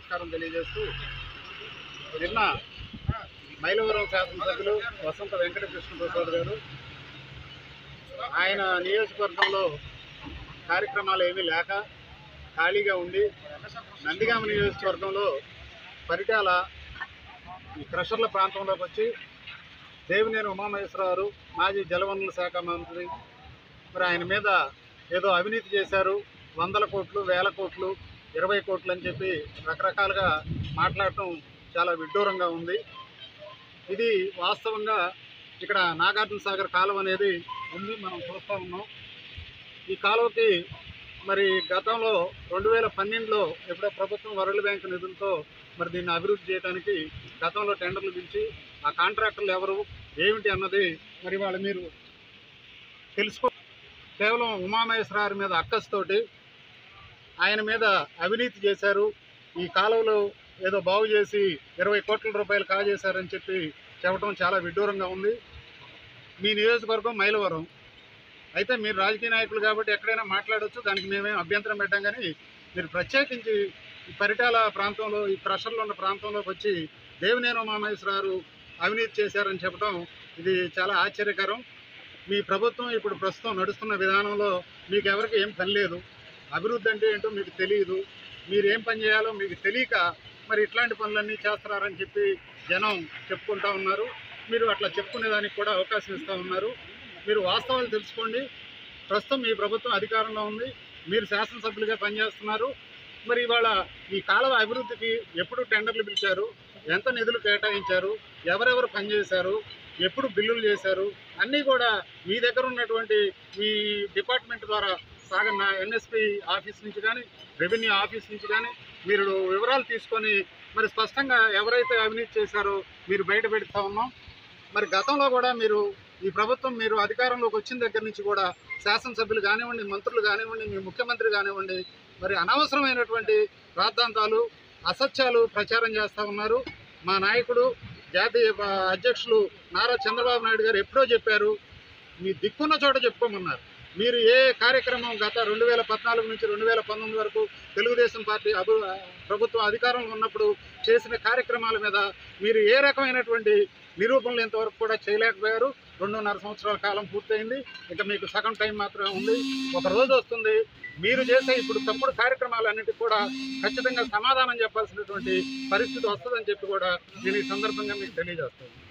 నమస్కారం తెలియజేస్తూ నిన్న మైలవరం శాసనసభ్యులు వసంత వెంకటకృష్ణ ప్రసాద్ గారు ఆయన నియోజకవర్గంలో కార్యక్రమాలు ఏమీ లేక ఖాళీగా ఉండి నందిగామ నియోజకవర్గంలో పరిటాల ఈ క్రషర్ల ప్రాంతంలోకి వచ్చి దేవినేని ఉమామహేశ్వరరావు మాజీ జలవనరుల శాఖ మంత్రి మరి ఆయన మీద ఏదో అవినీతి చేశారు వందల కోట్లు వేల కోట్లు ఇరవై కోట్లు అని చెప్పి రకరకాలుగా మాట్లాడటం చాలా విడ్డూరంగా ఉంది ఇది వాస్తవంగా ఇక్కడ నాగార్జున సాగర్ కాలువ అనేది ఉంది మనం చూస్తూ ఉన్నాం ఈ కాలువకి మరి గతంలో రెండు వేల పన్నెండులో ఎప్పుడో ప్రభుత్వం వరల్డ్ బ్యాంక్ నిధులతో మరి దీన్ని అభివృద్ధి చేయడానికి గతంలో టెండర్లు పిలిచి ఆ కాంట్రాక్టర్లు ఎవరు ఏమిటి అన్నది మరి వాళ్ళు మీరు తెలుసుకో కేవలం ఉమామహేశ్వరారి మీద అక్కస్తోటి ఆయన మీద అవినీతి చేశారు ఈ కాలువలో ఏదో బాగు చేసి ఇరవై కోట్ల రూపాయలు కాజేశారని చెప్పి చెప్పడం చాలా విడ్డూరంగా ఉంది మీ నియోజకవర్గం మైలవరం అయితే మీరు రాజకీయ నాయకులు కాబట్టి ఎక్కడైనా మాట్లాడొచ్చు దానికి మేమేం అభ్యంతరం పెట్టాం కానీ మీరు ప్రత్యేకించి ఈ పరిటాల ప్రాంతంలో ఈ క్రషర్లో ఉన్న ప్రాంతంలోకి వచ్చి దేవినేని ఉమామహేశ్వరారు అవినీతి చేశారని చెప్పడం ఇది చాలా ఆశ్చర్యకరం మీ ప్రభుత్వం ఇప్పుడు ప్రస్తుతం నడుస్తున్న విధానంలో మీకు ఎవరికి ఏం పని లేదు అభివృద్ధి అంటే ఏంటో మీకు తెలియదు మీరు ఏం పని చేయాలో మీకు తెలియక మరి ఇట్లాంటి పనులన్నీ చేస్తున్నారని చెప్పి జనం చెప్పుకుంటా ఉన్నారు మీరు అట్లా చెప్పుకునేదానికి కూడా అవకాశం ఇస్తూ ఉన్నారు మీరు వాస్తవాలు తెలుసుకోండి ప్రస్తుతం మీ ప్రభుత్వం అధికారంలో ఉంది మీరు శాసనసభ్యులుగా పనిచేస్తున్నారు మరి ఇవాళ ఈ కాలువ అభివృద్ధికి ఎప్పుడు టెండర్లు పిలిచారు ఎంత నిధులు కేటాయించారు ఎవరెవరు పనిచేశారు ఎప్పుడు బిల్లులు చేశారు అన్నీ కూడా మీ దగ్గర ఉన్నటువంటి మీ డిపార్ట్మెంట్ ద్వారా సాగన్న ఎన్ఎస్పి ఆఫీస్ నుంచి కానీ రెవెన్యూ ఆఫీస్ నుంచి కానీ మీరు వివరాలు తీసుకొని మరి స్పష్టంగా ఎవరైతే అవినీతి చేశారో మీరు బయట పెడతా ఉన్నాం మరి గతంలో కూడా మీరు ఈ ప్రభుత్వం మీరు అధికారంలోకి వచ్చిన దగ్గర నుంచి కూడా శాసనసభ్యులు కానివ్వండి మంత్రులు కానివ్వండి మీ ముఖ్యమంత్రి కానివ్వండి మరి అనవసరమైనటువంటి రాద్ధాంతాలు అసత్యాలు ప్రచారం చేస్తూ ఉన్నారు మా నాయకుడు జాతీయ ఆ, అధ్యక్షులు నారా చంద్రబాబు నాయుడు గారు ఎప్పుడో చెప్పారు మీ దిక్కున్న చోట చెప్పుకోమన్నారు మీరు ఏ కార్యక్రమం గత రెండు వేల పద్నాలుగు నుంచి రెండు వేల పంతొమ్మిది వరకు తెలుగుదేశం పార్టీ అభి ప్రభుత్వం అధికారంలో ఉన్నప్పుడు చేసిన కార్యక్రమాల మీద మీరు ఏ రకమైనటువంటి నిరూపణలు ఇంతవరకు కూడా చేయలేకపోయారు రెండున్నర సంవత్సరాల కాలం పూర్తయింది ఇక మీకు సగం టైం మాత్రమే ఉంది ఒక రోజు వస్తుంది మీరు చేసే ఇప్పుడు తప్పుడు కార్యక్రమాలన్నిటికీ కూడా ఖచ్చితంగా సమాధానం చెప్పాల్సినటువంటి పరిస్థితి వస్తుందని చెప్పి కూడా నేను ఈ సందర్భంగా మీకు తెలియజేస్తాను